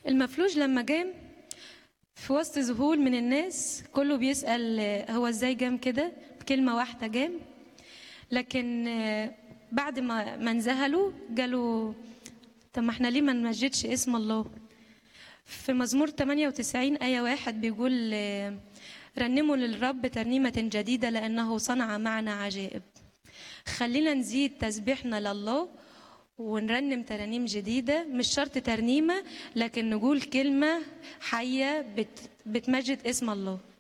المفلوج لما جام في وسط ذهول من الناس كله بيسأل هو ازاي جام كده بكلمة واحدة جام لكن آه، بعد ما ما انذهلوا قالوا طب ما احنا ليه ما نمجدش اسم الله في مزمور 98 آية واحد بيقول آه، رنموا للرب ترنيمة جديدة لأنه صنع معنا عجائب خلينا نزيد تسبيحنا لله ونرنم ترانيم جديدة مش شرط ترنيمة لكن نقول كلمة حية بت بتمجد اسم الله